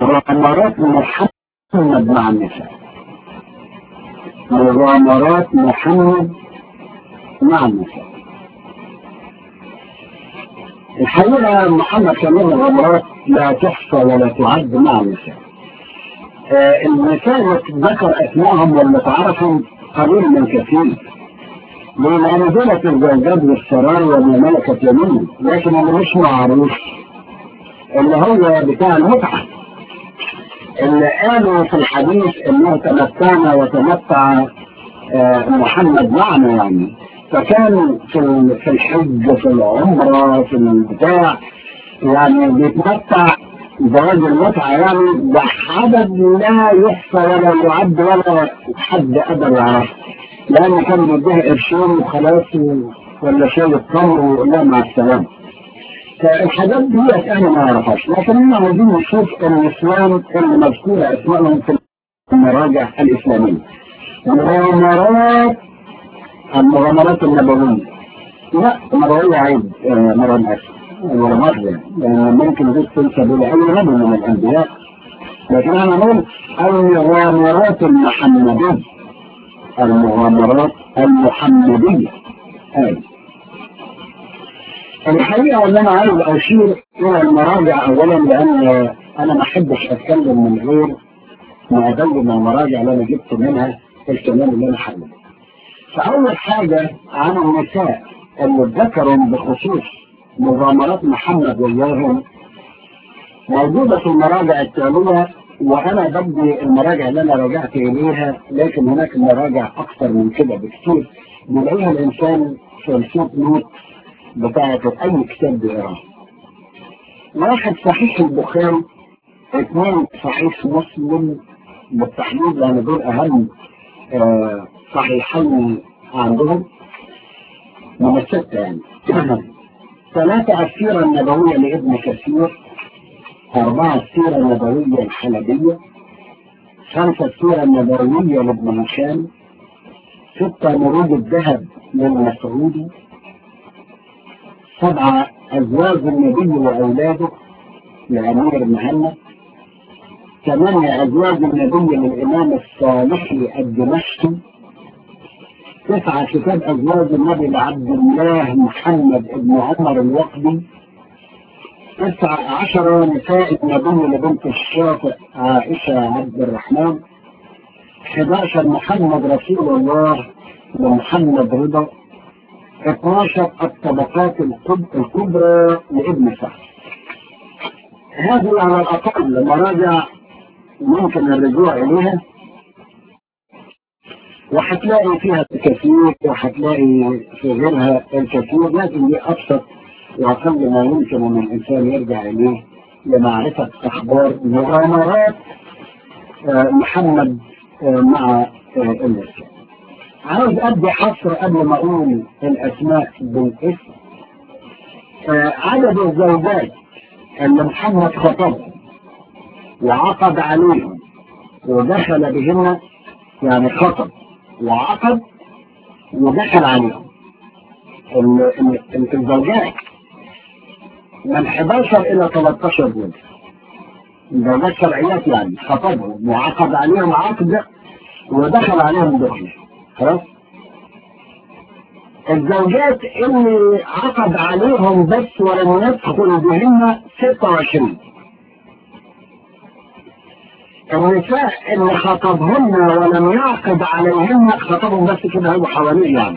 مغامرات محمد مع النساء مغامرات محمد مع النساء الحقيقة محمد كان له مغامرات لا تحصى ولا تعد مع النساء آه النساء اللي ذكر اسمائهم واللي تعرفهم قليل من كثير لان دولة الزوجات والسرار ومملكة يمين لكن اللي مش معروف اللي هو بتاع المتعة اللي قالوا في الحديث انه تمتعنا وتمتع آه محمد معنا يعني فكان في في الحج في العمرة في البتاع يعني بيتمتع زواج المتعة يعني بعدد لا يحصى ولا يعد ولا حد قدر يعرفه لأن كان بيديها قرشين وخلاص ولا شاي التمر ويقول لها مع السلامة فالحاجات دي انا ما اعرفهاش لكن احنا عايزين نشوف الاسلام اللي مذكوره اسمائهم في المراجع الاسلاميه مغامرات المغامرات النبويه لا نبويه عيب مرة اسف مغامرات يعني ممكن دي تنسب الى اي نبي من الانبياء لكن انا نقول المغامرات المحمديه المغامرات المحمديه هذه الحقيقة ان انا عايز اشير الى المراجع اولا لان انا ما احبش اتكلم من غير ما ابين المراجع اللي انا جبت منها الكلام اللي انا حابه. فاول حاجة عن النساء اللي ذكروا بخصوص مغامرات محمد وياهم موجودة في المراجع التالية وانا بدي المراجع اللي انا رجعت اليها لكن هناك مراجع اكثر من كده بكثير بيلاقيها الانسان في الفوت نوت بتاعة أي كتاب بيقراه. واحد صحيح البخاري اثنين صحيح مسلم بالتحديد لأن دول أهم آه صحيحين عندهم من الستة يعني. ثلاثة السيرة النبوية لابن كثير أربعة السيرة النبوية الحلبية خمسة السيرة النبوية لابن هشام ستة مرود الذهب للمسعودي سبعة أزواج النبي وأولاده لأمير محمد ثمانية أزواج النبي للإمام الصالحي الدمشقي تسعة كتاب أزواج النبي لعبد الله محمد بن عمر الوقدي تسعة عشر نساء النبي لبنت الشافع عائشة عبد الرحمن 11 محمد رسول الله لمحمد رضا 12 الطبقات الكبرى لابن سعد هذه على الأقل مراجع ممكن الرجوع إليها وهتلاقي فيها الكثير وهتلاقي في غيرها الكثير لكن دي أبسط وأقل ما يمكن أن الإنسان يرجع إليه لمعرفة أخبار مغامرات محمد مع النساء عاوز ادي حصر قبل ما اقول الاسماء بالاسم آه عدد الزوجات اللي محمد خطبهم وعقد عليهم ودخل بهن يعني خطب وعقد ودخل عليهم الزوجات من 11 الى 13 زوج زوجات شرعيات يعني خطبهم وعقد عليهم عقد ودخل عليهم دخل خلاص الزوجات اللي عقد عليهم بس ولم يدخل بهن 26 النساء اللي خطبهن ولم يعقد عليهن خطبهم بس كده هو حواليه يعني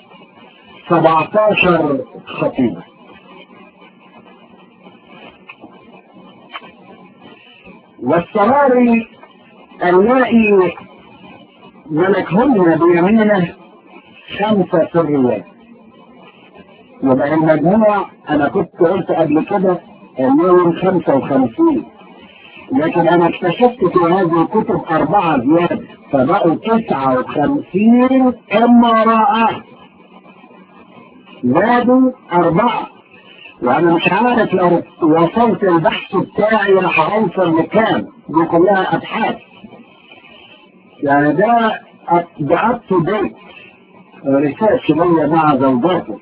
17 خطيبة والسراري اللائي ملكهن بيمينه خمسة سريات يبقى المجموع انا كنت قلت قبل كده انهم خمسة وخمسين لكن انا اكتشفت في هذه الكتب اربعة زيادة فبقوا تسعة وخمسين امرأة زادوا اربعة وانا مش عارف لو وصلت البحث بتاعي راح اوصل لكام دي كلها ابحاث يعني ده ده اب تو ديت ريسيرش ليا مع زوجاته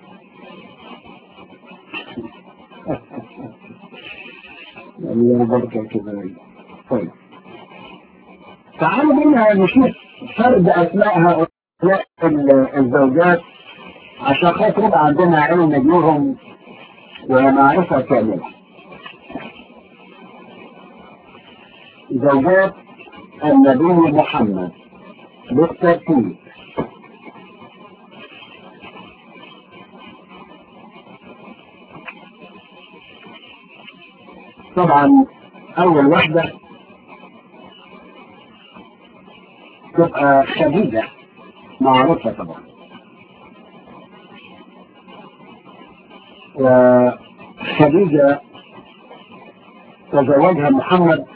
الله بركة كده طيب تعالوا بينا نشوف فرد أسماء هؤلاء الزوجات عشان خاطر يبقى عندنا علم بيهم ومعرفة كاملة زوجات النبي محمد بالترتيب طبعا أول واحدة تبقى خديجة معروفة طبعا وخديجة تزوجها محمد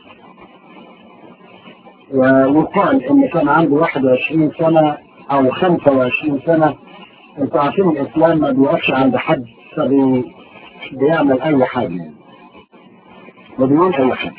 ويقال ان كان عنده 21 سنة او 25 سنة انتوا عارفين الاسلام ما بيوقفش عند حد فبي بيعمل اي حاجة وبيقول اي حاجة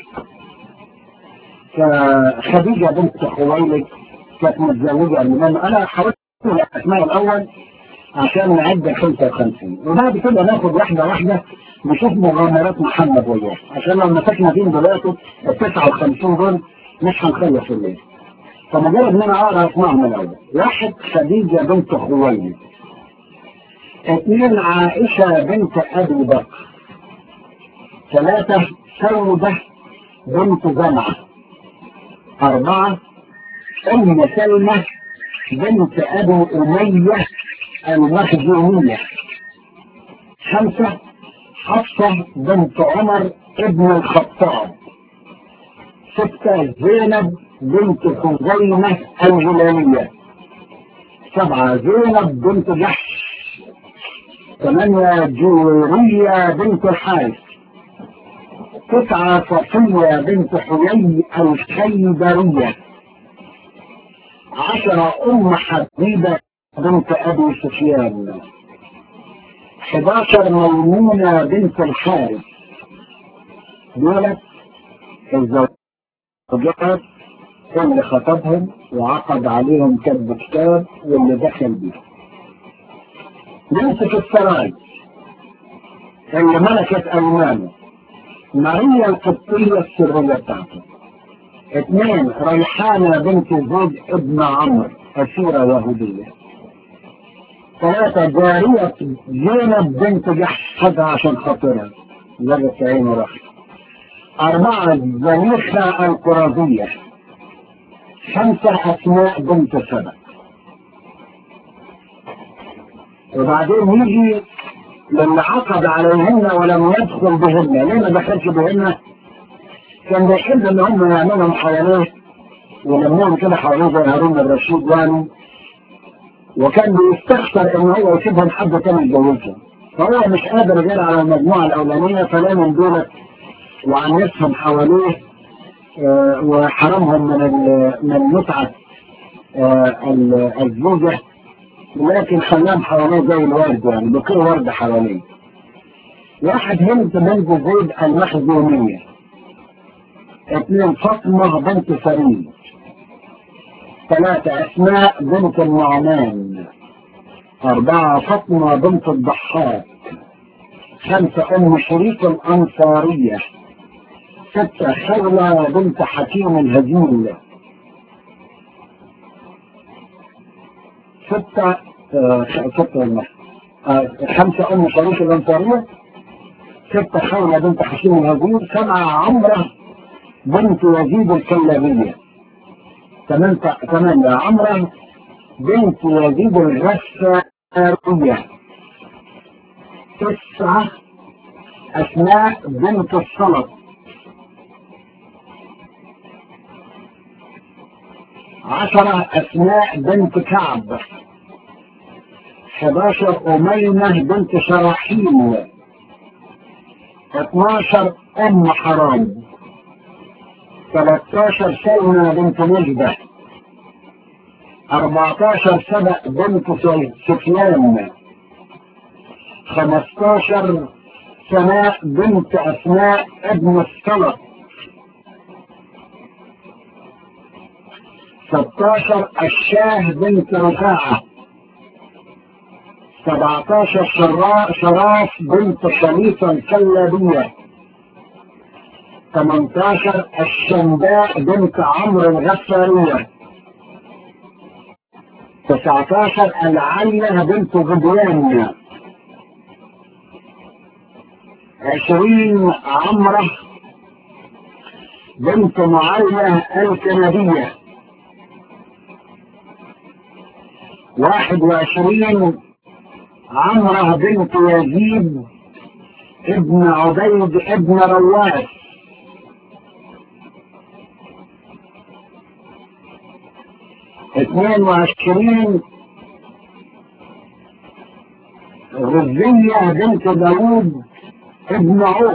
فخديجة بنت خويلد كانت متزوجة من انا حاولت الاسماء الاول عشان نعد 55 وبعد كده ناخد واحدة واحدة نشوف مغامرات محمد وياه عشان لو مسكنا فين دلوقتي ال 59 دول مش هنخلص الليل فمجرد ان انا اقرا اسمائهم الاول واحد خديجه بنت خويلد اثنين عائشه بنت ابي بكر ثلاثه سوده بنت زمعه اربعه ام سلمه بنت ابي اميه المخزوميه خمسه حفصه بنت عمر ابن الخطاب ستة زينب بنت خزيمة الهلالية سبعة زينب بنت جحش ثمانية جويرية بنت الحارث تسعة صفية بنت حيي الخيبرية عشرة أم حبيبة بنت أبي سفيان 11 ميمونة بنت الحارث دولت الزوجات الزوجات اللي خطبهم وعقد عليهم كتب كتاب واللي دخل بيه يمسك السراي اللي ملكت ألمانه ماريا القبطية السرية بتاعته اثنين ريحانة بنت زيد ابن عمرو أسيرة يهودية ثلاثة جارية زينب بنت جحش خدها عشان خاطرها جابت عين رحمة أربعة زليخة القرازية خمسة أسماء بنت سبع وبعدين يجي لما عقد عليهن ولم يدخل بهن ليه ما دخلش بهن كان بيحب ان هم يعملهم حواليه ولمهم كده حواليه زي هارون الرشيد يعني وكان بيستخسر ان هو يسيبهم حد تاني يتجوزهم فهو مش قادر غير على المجموعه الاولانيه فلا من دولت وعنفهم حواليه آه وحرمهم من من متعة آه الزوجة لكن خلاهم حواليه زي الورد يعني بكل ورد حواليه واحد هند بنت زيد المخزومية اثنين فاطمة بنت فريد ثلاثة أسماء بنت النعمان أربعة فاطمة بنت الضحاك خمسة أم شريك الأنصارية ستة خولة بنت حكيم الهزيل ستة آه ستة آه خمسة أم شريك الأنصارية ستة خولة بنت حكيم الهزيل سبعة عمرة بنت يزيد الكلابية ثمانية ثمانية عمرة بنت يزيد الغسارية تسعة أسماء بنت الصلت عشرة أسماء بنت كعب 11 أميمة بنت شراحيل 12 أم حرام 13 سلمى بنت نجدة 14 سبأ بنت سفيان 15 سماء بنت أسماء ابن السلط 16 الشاه بنت رفاعة 17 شراف بنت خليفة الكلابية 18 الشمباء بنت عمرو الغفارية 19 العلة بنت غدوان 20 عمرة بنت معاوية الكندية 21 عمرة بنت يزيد ابن عبيد ابن رواس اثنين وعشرين غزية بنت داوود ابن عوف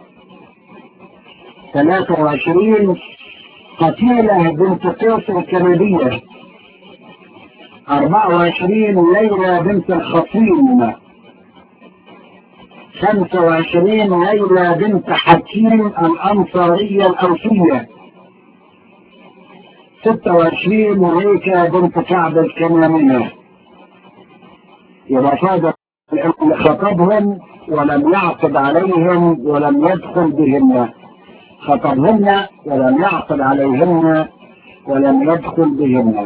ثلاثة وعشرين قتيلة بنت قيس الكندية أربعة وعشرين ليلى بنت الخطيم خمسة وعشرين ليلى بنت حكيم الأنصارية الأوفية ستة وعشرين مليكة بنت كعب الكنانية يبقى فاضل اللي خطبهم ولم يعقد عليهم ولم يدخل بهن خطبهن ولم يعقد عليهن ولم يدخل بهن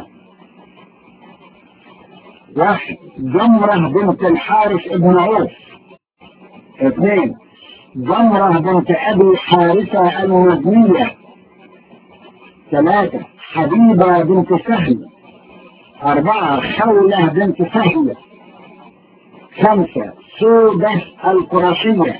واحد جمرة بنت الحارث ابن عوف اثنين جمرة بنت ابي حارثة المدنية ثلاثة حبيبة بنت سهل أربعة خولة بنت سهل خمسة سودة القرشية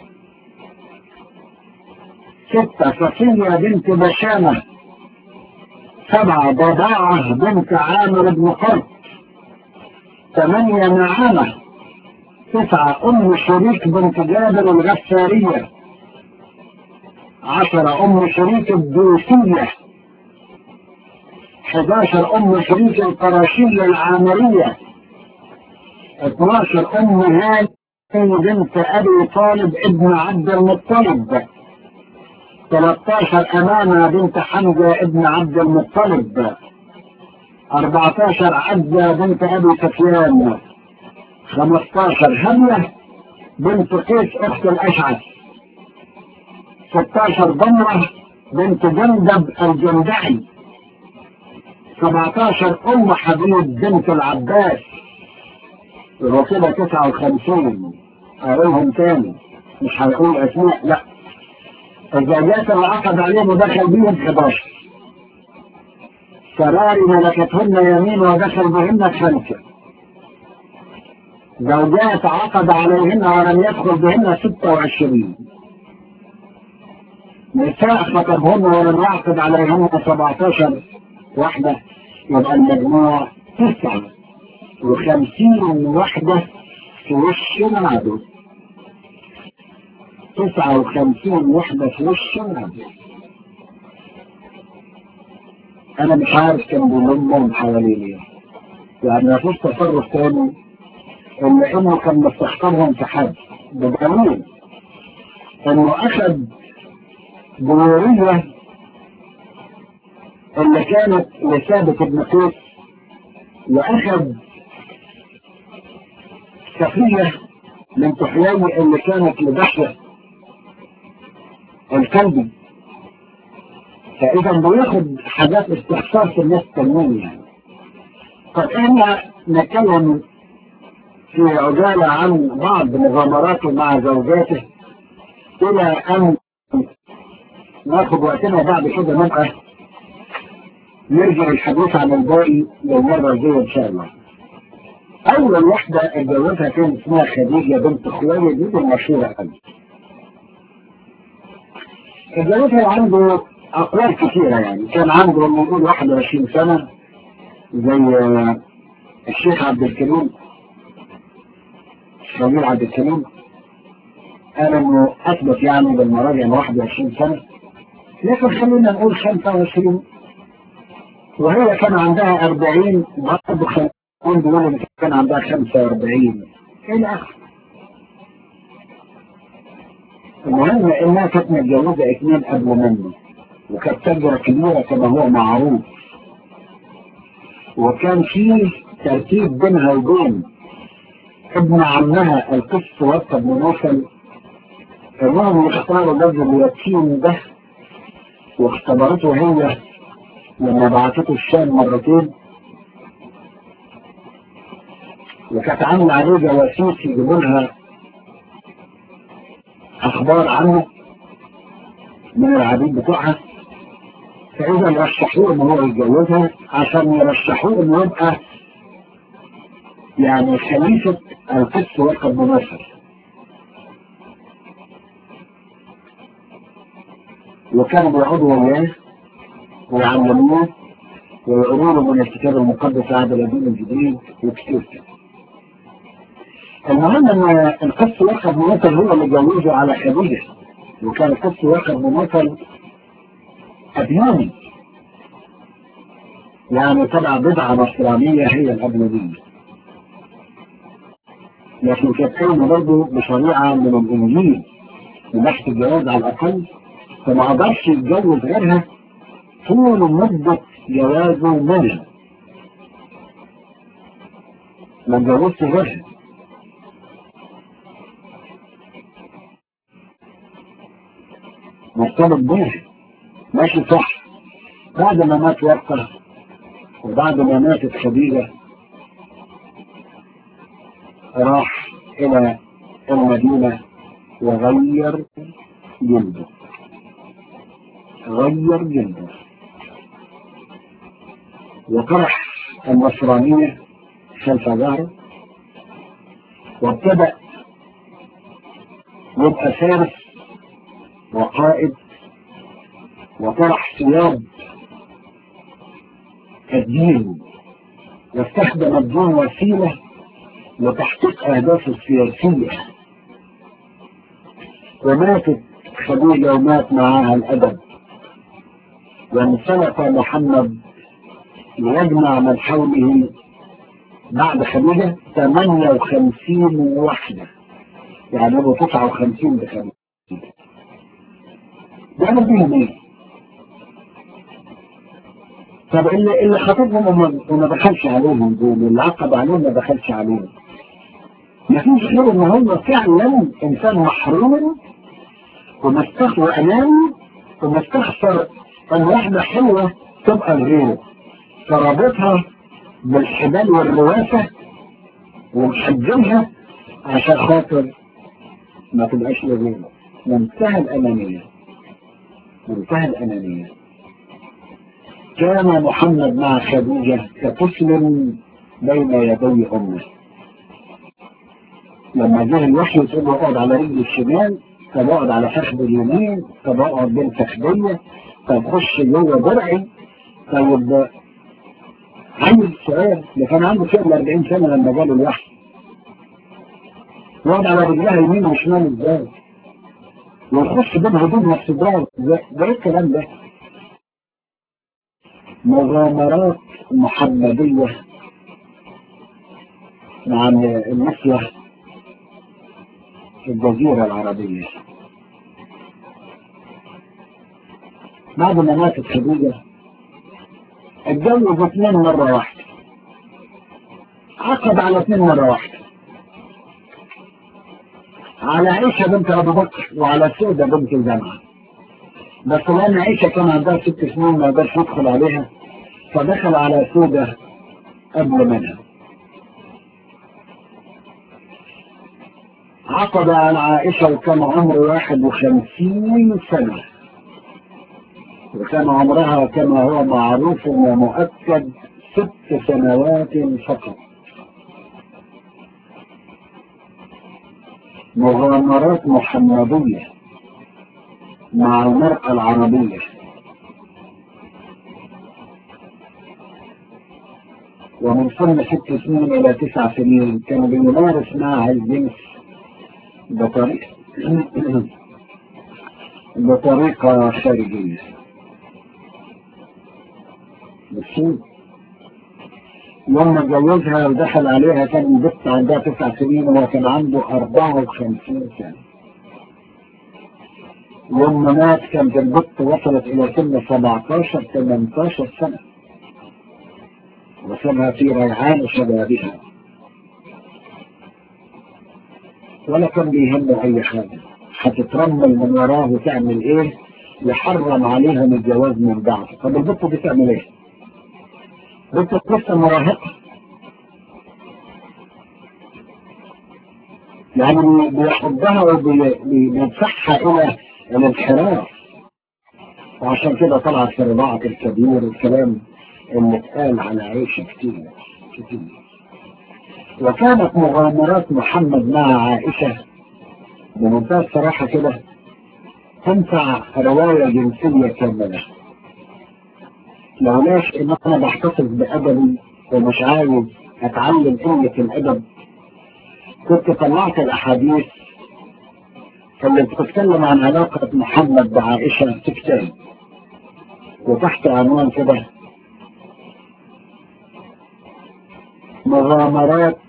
ستة صفية بنت بشامة سبعة ضباعة بنت عامر بن قرط ثمانية نعامة تسعة أم شريك بنت جابر الغفارية عشرة أم شريك الدوسية 11 أم شريك القرشية العامرية 12 أم هاني بنت أبي طالب ابن عبد المطلب 13 أمانة بنت حمزة ابن عبد المطلب 14 عزة بنت أبي سفيان 15 هملة بنت قيس أخت الأشعث 16 ضمرة بنت جندب الجندعي 17 أم حبيب بنت العباس يبقى كده 59 أقولهم تاني مش هنقول أسماء لا الزوجات اللي عقد عليهم ودخل بيهم 11 سراري ملكتهن يمين ودخل بهن خمسة زوجات عقد عليهن ولم يدخل بهن 26 نساء خطبهن ولم يعقد عليهن 17 واحدة يبقى المجموع تسعة وخمسين واحدة في وش العدو تسعة وخمسين واحدة في وش العدو أنا مش عارف كان بيلمهم حواليني يعني مفيش تصرف تاني إلا إنه كان مستخدمهم في حد بدليل إنه أخذ بورية اللي كانت لثابت بن قيس واخذ سفية من تحياني اللي كانت لبحر الكلبي فاذا بياخد حاجات استحصار في الناس التنمية يعني طب احنا نتكلم في عجالة عن بعض مغامراته مع زوجاته الى ان ناخد وقتنا بعد كده نبقى نرجع الحديث عن الباقي للمرة الجاية إن شاء الله. أول واحدة اتجوزها كانت اسمها خديجة بنت خويلد دي المشهورة قوي. اتجوزها عنده أقوال كثيرة يعني، كان عنده لما نقول 21 سنة زي الشيخ عبد الكريم شميل عبد الكريم قال إنه أثبت يعني بالمراجع إنه 21 سنة لكن خلينا نقول 25 وهي كان عندها 40 برضه خلينا بيقول ان كان عندها 45 الى اخره المهم انها كانت متجوزه اثنين قبل مني وكانت تاجرة كبيرة كما هو معروف وكان فيه ترتيب بينها وبين ابن عمها القس وقت بن نوفل انهم يختاروا الرجل اليتيم ده واختبرته هي لما بعثته الشام مرتين وكانت عامله عليه جواسيس يجيبوا لها اخبار عنه من العبيد بتوعها فاذا رشحوه ان هو يتجوزها عشان يرشحوه انه يبقى يعني خليفه القدس وقت بمصر وكانوا بيقعدوا وياه ويعلموه ويقولوا له من الكتاب المقدس عهد القديم الجديد وكتير كده. المهم ان القس واخد بمثل هو اللي جوزه على خديجه وكان القس واخد بمثل ابياني يعني طبعا بدعه نصرانيه هي الابنوديه لكن كانت قايمه برضه بشريعه من الانجيل من ناحيه الجواز على الاقل فما قدرش يتجوز غيرها طول مدة جوازه منها ما اتجوزش غيرها مرتبط بيها ماشي صح بعد ما مات وقته وبعد ما ماتت خديجة راح إلى المدينة وغير جلده غير جلده وطرح النصرانية خلف ظهره وابتدأ يبقى فارس وقائد وطرح ثياب الدين واستخدم الدين وسيلة لتحقيق أهدافه السياسية وماتت خديجة ومات معاها الأدب وانسلق محمد ليجمع من حوله بعد خديجة 58 وحدة يعني هو 59 بخديجة بيعمل بيهم ايه؟ طب اللي اللي خاطبهم وما, وما دخلش عليهم دول اللي عقد عليهم ما دخلش عليهم مفيش غير ان هو فعلا انسان محروم ومستخوى امامي ومستخسر ان واحدة حلوة تبقى غيره فرابطها بالحبال والرواسة ومحجمها عشان خاطر ما تبقاش لغيره منتهى الأنانية منتهى الأنانية كان محمد مع خديجة كطفل بين يدي أمه لما جه الوحي تقول له اقعد على رجلي الشمال طب اقعد على فخذ اليمين طب اقعد بين فخذية طب خش جوه درعي طيب عندي سؤال ده كان عنده فوق ال 40 سنة لما جاله الوحي يقعد على رجلها يمين وشمال ازاي؟ ويخش بين هدومها في صدرها ده ايه الكلام ده؟ مغامرات محمدية مع النسلة في الجزيرة العربية بعد ما ماتت خديجة اتجوز اثنين مرة واحدة عقد على اثنين مرة واحدة على عيشة بنت أبو بكر وعلى سودة بنت الجامعة بس لأن عيشة كان عندها ست سنين ما قدرش يدخل عليها فدخل على سودة قبل منها عقد على عائشة وكان عمره واحد وخمسين سنة وكان عمرها كما هو معروف ومؤكد ست سنوات فقط مغامرات محمدية مع المرأة العربية ومن سن ست سنين إلى تسع سنين كان بيمارس معها الجنس بطريقة بطريقة خارجية بالسوق لما اتجوزها ودخل عليها كان البنت عندها تسع سنين وهو كان عنده 54 سنة لما مات كانت البنت وصلت إلى سن 17 18 سنة وصلها في ريعان شبابها ولا كان بيهمه أي حاجة هتترمل من وراه وتعمل إيه يحرم عليهم الجواز من بعد طب البنت دي تعمل ايه؟ بنت لسه مراهقة يعني بيحبها وبيدفعها الى الانحراف وعشان كده طلعت في رضاعة الكبير الكلام اللي اتقال على عيشة كتير كتير وكانت مغامرات محمد مع عائشة بمنتهى الصراحة كده تنفع رواية جنسية كاملة لولاش ان انا بحتفظ بأدبي ومش عايز اتعلم قلة الأدب كنت طلعت الأحاديث اللي بتتكلم عن علاقة محمد بعائشة في كتاب وتحت عنوان كده مغامرات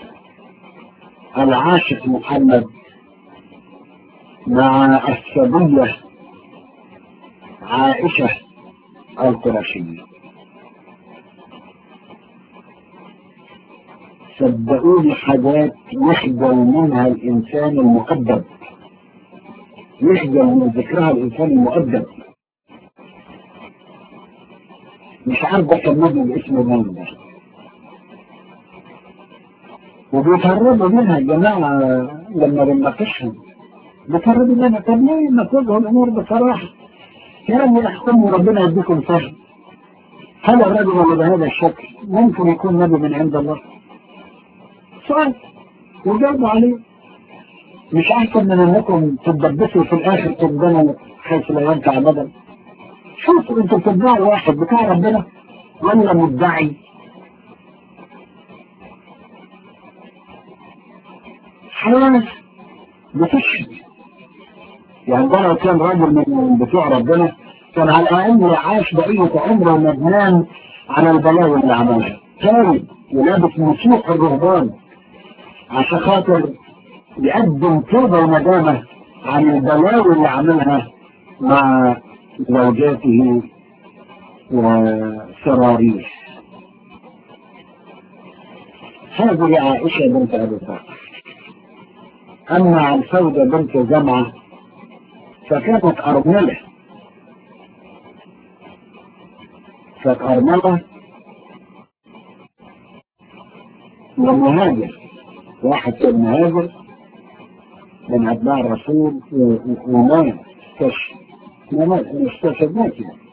العاشق محمد مع السبية عائشة القرشية صدقوني حاجات يخجل منها الإنسان المؤدب يخجل من ذكرها الإنسان المؤدب مش عارف ده كان نبي باسمه مين ده وبيتهربوا منها الجماعة لما بنناقشهم بيتهربوا منها طب ليه ما تواجهوا الأمور بصراحة يا رب يحكموا ربنا يديكم فهم هل الرجل اللي بهذا الشكل ممكن يكون نبي من عند الله؟ سؤال وجاوبوا عليه مش أحسن من أنكم تتدبسوا في الآخر تندموا حيث لا ينفع أبدا شوفوا أنتوا بتدعوا واحد بتاع ربنا ولا مدعي حيوانات بتشهد يعني ده لو كان راجل من بتوع ربنا كان على الأقل عاش بقية عمره ندمان على البلاوي اللي عملها تاني ولابس مسوق الرهبان عشان خاطر يقدم توبة وندامة عن البلاوي اللي عملها مع زوجاته وسراريه هذه عائشة بنت أبي بكر أما عن سودة بنت جمعة فكانت أرملة كانت أرملة ومهاجر واحد كان مهاجر من أتباع الرسول ومات كشف مات استشهد مات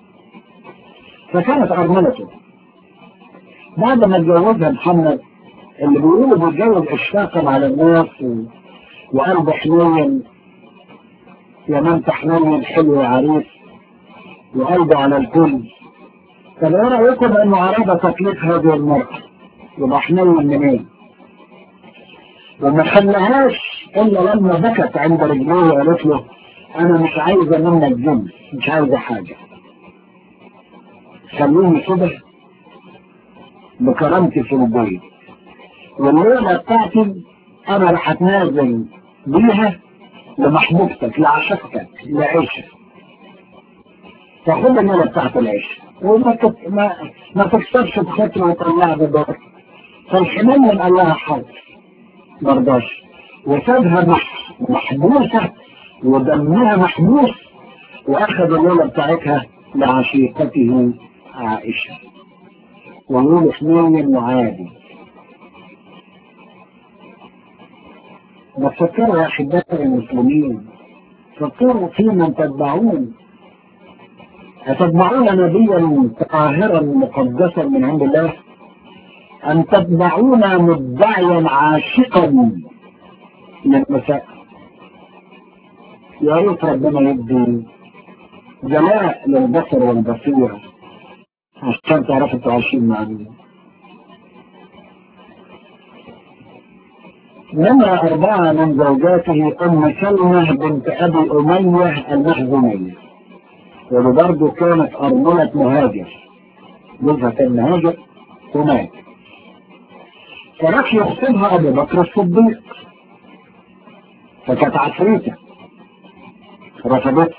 فكانت أرملته بعد ما اتجوزها محمد اللي بيقولوا بيتجوز اشفاقا على الناس و... وقلب حنين يا من تحنين حلو يا عريس وقلبه على الكل طب ايه رايكم انه عرض تكليف هذه المرأة يبقى حنين منين وما خلاهاش الا لما بكت عند رجليه وقالت له انا مش عايزه منك جنس مش عايزه حاجه خلوني كده بكرامتي في البيت والليله بتاعتي انا راح اتنازل بيها لمحبوبتك لعشقتك لعيشة فخد الليلة بتاعت العيش وما تك... ما ما تكسرش بخاطر وطلعها بدور فالحنين قال لها حاضر مرضاش وسابها مح... محبوسة ودمها محبوس واخذ الليلة بتاعتها لعشيقته عائشة ويقول حنين وعادي ما تفكروا يا احبائي المسلمين فكروا في من تتبعون أتتبعون نبيا طاهرا مقدسا من عند الله أم تتبعون مدعيا عاشقا للنساء يا ريت ربنا يدي جلاء للبصر والبصيرة عشان تعرفوا تعيشين مع مين منها أربعة من زوجاته أم سلمة بنت أبي أمية المخزومية وبرضه كانت أرملة مهاجر جوزها كان مهاجر ومات فراح يخطبها أبو بكر الصديق فكانت عفريتة رفضته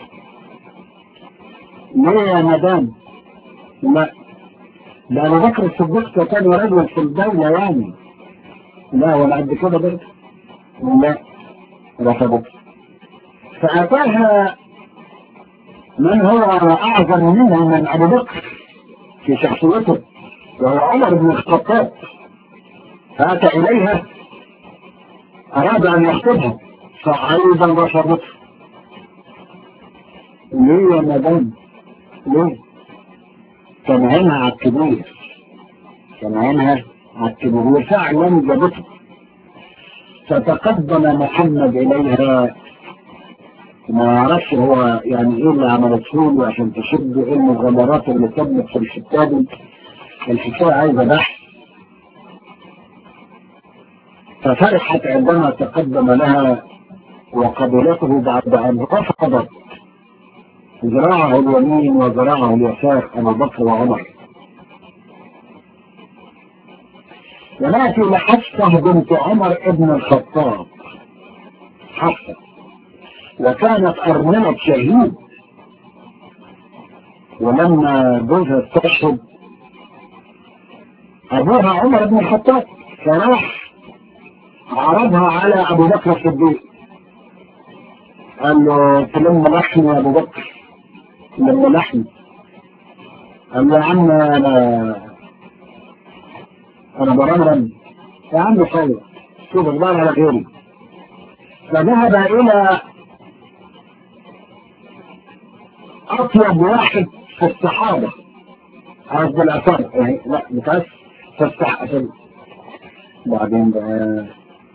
ليه يا مدام؟ لا ده أبو بكر الصديق كان رجل في الدولة يعني لا ولا قد كده برضه لا رفضت فأتاها من هو أعظم منه من أبو بكر في شخصيته وهو عمر بن الخطاب فأتى إليها أراد أن يخطبها فأيضا رفضته ليه يا مدام ليه كان عينها على الكبير كان عينها على الكبير وفعلا جابته فتقدم محمد إليها ما يعرفش هو يعني ايه اللي عملته له عشان تشد ايه المغامرات اللي تمت في الكتاب الحكايه عايزه بحث ففرحت عندما تقدم لها وقبلته بعد ان رفضت ذراعه اليمين وذراعه اليسار ابو بكر وعمر وناتي لحفصه بنت عمر ابن الخطاب حفصه وكانت أرملة شهيد ولما جوزها استشهد أبوها عمر بن الخطاب فراح عرضها على أبو بكر الصديق قال له تلم لحم يا أبو بكر تلم لحم قال له يا عم أنا أنا برمرم يا عم خير شوف اقبال على غيري فذهب إلى اطيب واحد في الصحابة قصد الأثار يعني لا بتعرف في الصحابة بعدين بقى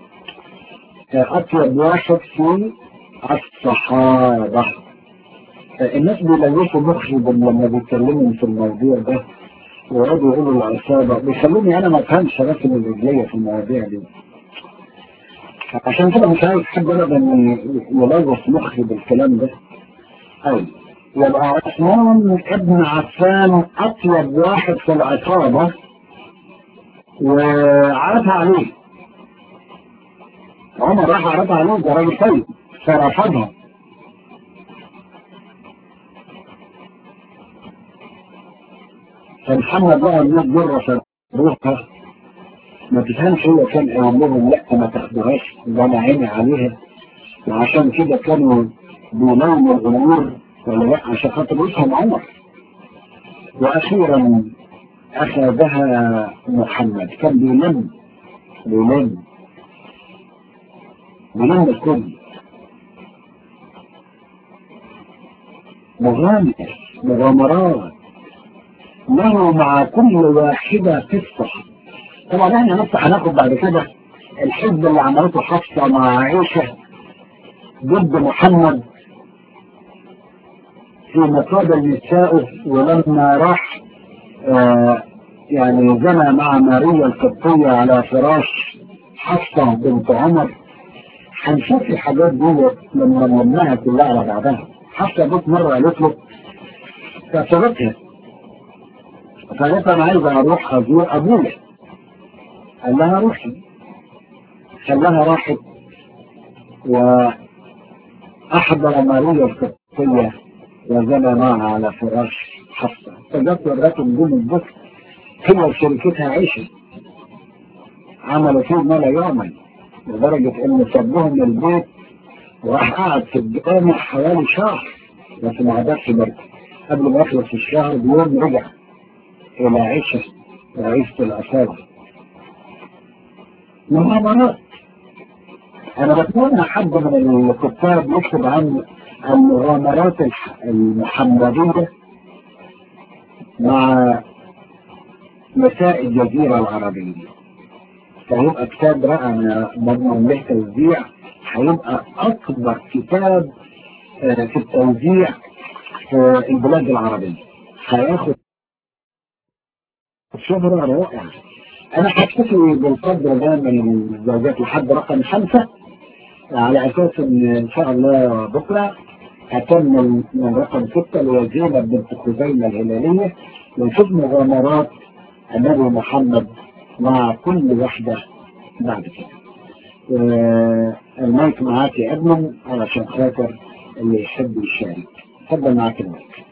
اطيب واحد في الصحابة الناس بيلوثوا مخي لما بيتكلموا في الموضوع ده ويقعدوا يقولوا العصابة بيخلوني انا ما افهمش رسم الرجلية في المواضيع دي عشان كده مش عايز حد ابدا يلوث مخي بالكلام ده ايوه يبقى عثمان ابن عفان اطيب واحد في العصابة وعرضها عليه عمر راح عرضها عليه ده راجل طيب فرفضها فمحمد بقى الناس مرة روحها ما تفهمش هو كان قايل لهم لا ما تاخدوهاش ده انا عيني عليها وعشان كده كانوا بيلوموا الامور ولا لا عشان خاطر يفهم عمر واخيرا اخذها محمد كان بيلم بيلم بيلم الكل مغامر مغامرات له مع كل واحدة قصة طبعا احنا نفتح هناخد بعد كده الحزب اللي عملته حفصة مع عائشة ضد محمد في مقابل نسائه ولما راح آه يعني زنى مع ماريا القبطية على فراش حفصة بنت عمر هنشوف الحاجات دي لما نلمها كلها على بعضها حفصة بنت مرة قالت له كسرتها فقالت انا عايزة اروح ازور ابويا قال لها روحي خلاها راحت واحضر ماريا القبطية وزنى معها على فراش حفصة فجت ورته نجوم البكر هي وشركتها عيشة عملوا فيه ما لا يعمل لدرجة ان سابهم البيت وراح قعد في الجامع حوالي شهر بس ما عدتش برضه قبل ما يخلص الشهر بيوم رجع الى عيشة وعيشة الاثار مغامرات انا بتمنى حد من الكتاب يكتب عن المغامرات المحمدية مع نساء الجزيرة العربية فهيبقى كتاب رائع مضمون له توزيع هيبقى أكبر كتاب في التوزيع في البلاد العربية هياخد شهرة رائعة أنا هكتفي بالقدر ده من الزوجات لحد رقم خمسة على أساس إن إن شاء الله بكرة هكمل من رقم ستة اللي هي زينب بنت خزيمة الهلالية ونشوف مغامرات النبي محمد مع كل واحدة بعد كده. آه المايك معاك يا ادمن علشان خاطر اللي يحب يشارك. اتفضل معاك المايك.